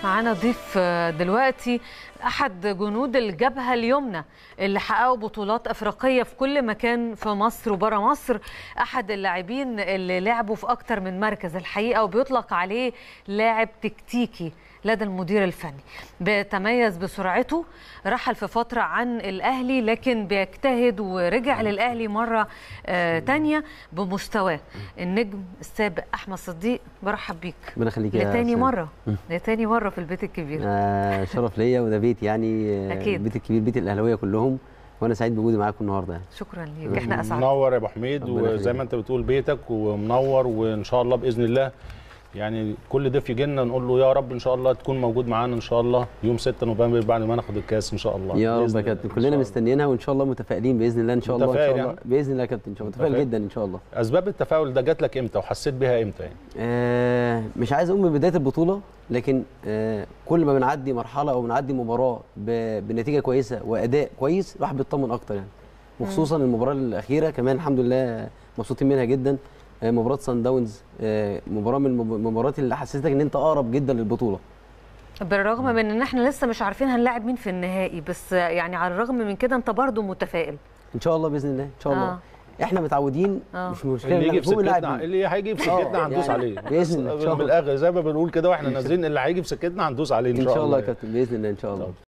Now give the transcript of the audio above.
معانا ضيف دلوقتي احد جنود الجبهه اليمنى اللي حققوا بطولات افريقيه في كل مكان في مصر وبره مصر احد اللاعبين اللي لعبوا في اكتر من مركز الحقيقه وبيطلق عليه لاعب تكتيكي لدى المدير الفني بيتميز بسرعته رحل في فترة عن الأهلي لكن بيجتهد ورجع للأهلي مرة آه تانية بمستواه النجم السابق أحمد صديق برحب بيك ربنا يخليك يا لتاني سيد. مرة لتاني مرة في البيت الكبير آه شرف ليا وده بيت يعني آه، أكيد. البيت الكبير بيت الاهلاويه كلهم وانا سعيد بوجودي معاكم النهارده يعني. شكرا ليك احنا أسعد منور يا ابو حميد ربنا وزي يخليك. ما انت بتقول بيتك ومنور وان شاء الله باذن الله يعني كل ضيف يجي لنا نقول له يا رب ان شاء الله تكون موجود معانا ان شاء الله يوم 6 نوفمبر بعد ما ناخد الكاس ان شاء الله يا رب بإذن يا الله. كابتن إن كلنا شاء الله. مستنيينها وان شاء الله متفائلين باذن الله ان شاء الله ان متفائل شاء الله يعني؟ باذن الله يا كابتن ان شاء الله متفائل متفائل. جدا ان شاء الله اسباب التفاؤل ده جات لك امتى وحسيت بيها امتى يعني آه مش عايز اقول من بدايه البطوله لكن آه كل ما بنعدي مرحله او بنعدي مباراه ب- بنتيجه كويسه واداء كويس الواحد بيطمن اكتر يعني وخصوصا المباراه الاخيره كمان الحمد لله مبسوطين منها جدا آه مباراه سان داونز آه مباراه من المب- المباريات اللي حسستك ان انت اقرب جدا للبطوله بالرغم من ان احنا لسه مش عارفين هنلاعب مين في النهائي بس يعني على الرغم من كده انت برضو متفائل ان شاء الله باذن الله ان شاء الله آه. احنا متعودين آه. مش مشكله اللي يجي في مفهوم اللاعب سكتنا مين. اللي هيجي في آه، سكتنا هندوس يعني عليه بإذن الله، إن شاء الله. بالاخر زي ما بنقول كده واحنا نازلين اللي هيجي في سكتنا هندوس عليه ان شاء الله يا كابتن باذن الله ان شاء الله